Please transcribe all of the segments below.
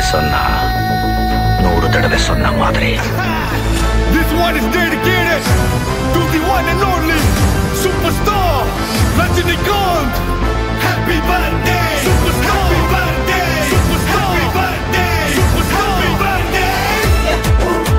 தடவை சொன்னா நூறு தடவை சொன்ன மாதிரி This one is dedicated to the one and only superstar Rajinikanth. Happy birthday, superstar. Happy birthday, superstar. Happy birthday, superstar. Happy birthday.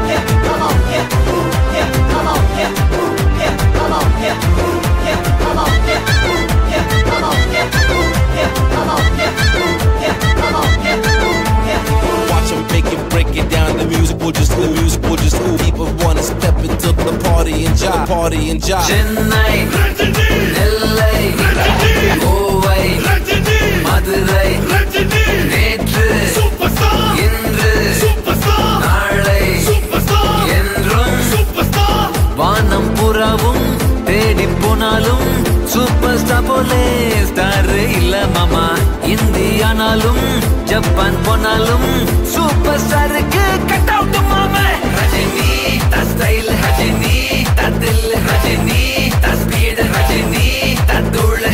Watch 'em make it, break it down. The music will just, the music will just ooh. People wanna step into the party and jive, party and jive. Chennai Rajini, Nellai Rajini, Kovai Rajini, Madurai Rajini. நேற்று Superstar, இன்று superstar, நாளை superstar, என்றும் superstar. வானம் புறாவும் தேடி போனாலும் super star போலே star இல்ல மாமா இந்தியானாலும் ஜப்பான் போனாலும் சூப்பர் ஸ்டாருக்கு கட் அவுட் மாமா Rajini the style Rajini the தில் Rajini the speed Rajini the தூள்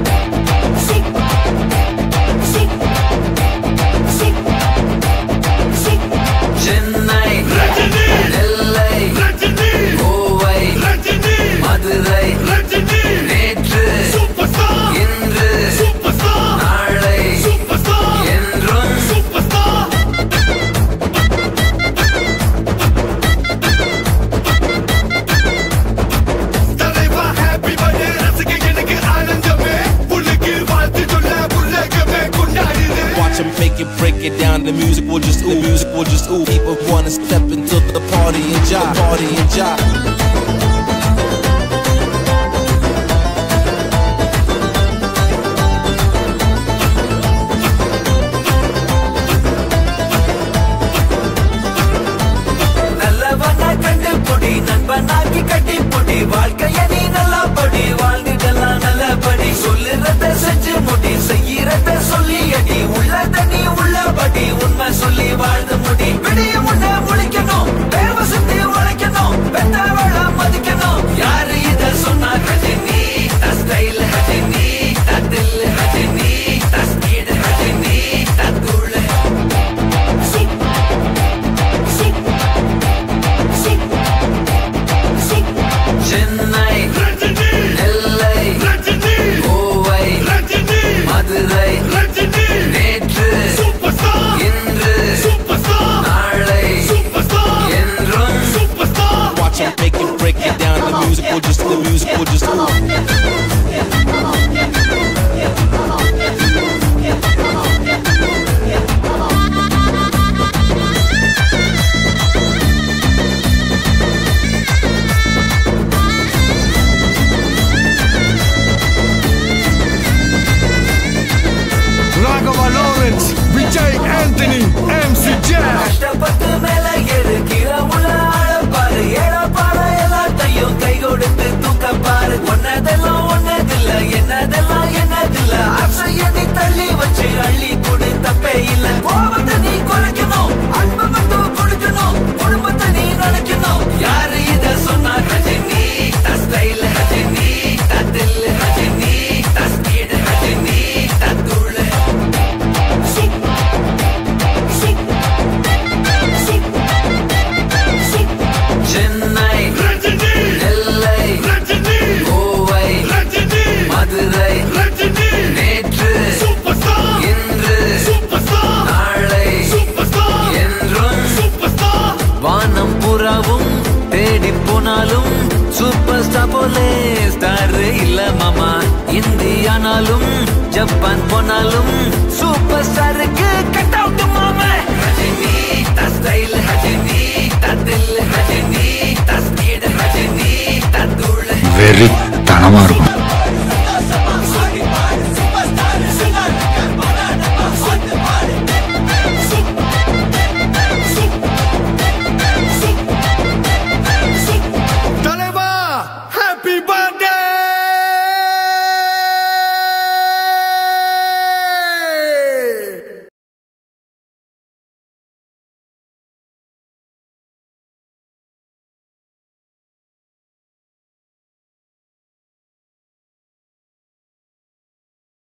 சென்னை நெல்லை கோவை மதுரை நேற்று இன்று நாளை என்றும் Watch 'em make it, break it down. The music will just ooh, music will just ooh. People wanna step into the party and jive, party and jive. நல்லவன கண்டு பொடி நண்பனாக்கி கட்டி பொடி வாழ்க்கைய நீ நல்லா படி வாழ்ந்துடலாம் நல்லபடி சொல்லுறத செஞ்சு முடி செய்யறத சொல்லி அடி உள்ளத நீ உள்ளபடி உண்மை சொல்லி வாழ்ந்து முடி விடிய முன்ன முழிக்கணும் தேவ சுத்தி உழைக்கணும் பெத்தவள மதிக்கணும் யாரு இத சொன்னா Rajini the style Rajini the தில் Rajini the speed Rajini the தூள் சென்னை நெல்லை கோவை மதுரை நேற்று இன்று நாளை என்றும் Watch 'em make it, break it down. The music will just, the music will just ooh. Raghav Lawrence, Vijay Anthony, MC Jazz. கஷ்டப்பட்டு மேல ஏறு கீழே உள்ள ஆழ பாரு ஏழ பாரு எல்லாத்தையும் கை கொடுத்து தூக்க பாரு ஒன்னதெல்லாம் ஒன்னதில்ல என்னதெல்லாம் என்னதில்ல ஆசைய நீ தள்ளி வச்சு அள்ளி கொடு தப்பே இல்ல கோபத்தை நீ குறைக்கணும் அன்பை மட்டும் கொடுக்கணும் குடும்பத்தை நீ நினைக்கணும் யாரு இத சொன்னா Rajini the style Rajini the தில் Rajini the speed Rajini the தூள் சென்னை நெல்லை கோவை மதுரை நேற்று இன்று நாளை என்றும் வானம் புறாவும் தேடி போனாலும் சூப்பர் ஸ்டார் போலே ஸ்டார் இல்ல மாமா இந்தியானாலும் ஜப்பான் போனாலும் சூப்பர் ஸ்டாருக்கு கட் அவுட் மாமா Rajini the style Rajini the தில் Rajini the speed Rajini the தூள் வெறித்தனமா இருக்கும்